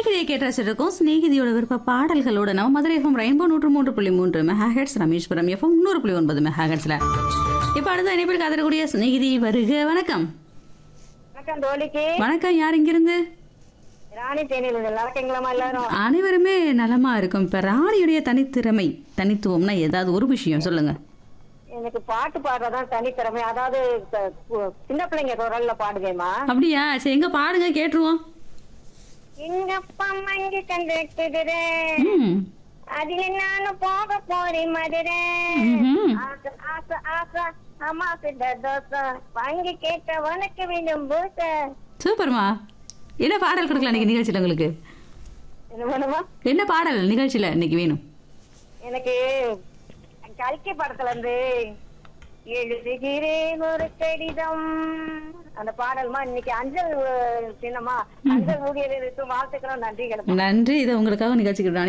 ஸ்நேகிதியை கேட்டு வச்சிருக்கோம் ஸ்நேகிதியோட விருப்ப பாடல்களோட நம்ம மதுரை எஃப்எம் ரெயின்போ நூற்று மூன்று புள்ளி மூன்று மெகாஹெட்ஸ் ரமேஸ்வரம் எஃப்எம் நூறு புள்ளி ஒன்பது மெகாஹெட்ஸ்ல இப்போ அடுத்த இணைப்பில் காத்திரக்கூடிய ஸ்நேகிதி வருக வணக்கம் வணக்கம் தோழிக்கு வணக்கம் யார் இங்கிருந்து ராணி தேனியில் நல்லா இருக்கீங்களாமா எல்லாரும் அனைவருமே நலமா இருக்கும் இப்ப ராணியுடைய தனித்திறமை தனித்துவம்னா ஏதாவது ஒரு விஷயம் சொல்லுங்க எனக்கு பாட்டு பாடுறதான் தனித்திறமை அதாவது க- கு- சின்ன பிள்ளைங்க குரல்ல பாடுவேமா அப்படியா சரி எங்க பாடுங்க கேட்டுருவோம் எங்க அப்பா அம்மா இங்க கண்டு குதிரை ம். அதுல நானும் போக போறேன் மதுரை ம்ஹும். ஆசை ஆசை ஆசை அம்மா கிட்ட தோசை வாங்கி கேட்ட உனக்கு வேணும் பூசை சூப்பர்மா என்ன பாடல் கொடுக்கலாம் இன்னைக்கு நிகழ்ச்சியில் உங்களுக்கு என்ன பண்ணுமா என்ன பாடல் நிகழ்ச்சியில இன்னைக்கு வேணும் எனக்கு கல்கி படத்துல இருந்து எழுதுகிறேன் ஒரு கடிதம் அந்த பாடல்மா இன்னைக்கு அஞ்சல் அஹ், சின்னமா அஞ்சல் ஊழியர்களுக்கு வாழ்த்துக்கிறோம் நன்றிகள் நன்றி இதை உங்களுக்காக நிகழ்ச்சிக்கு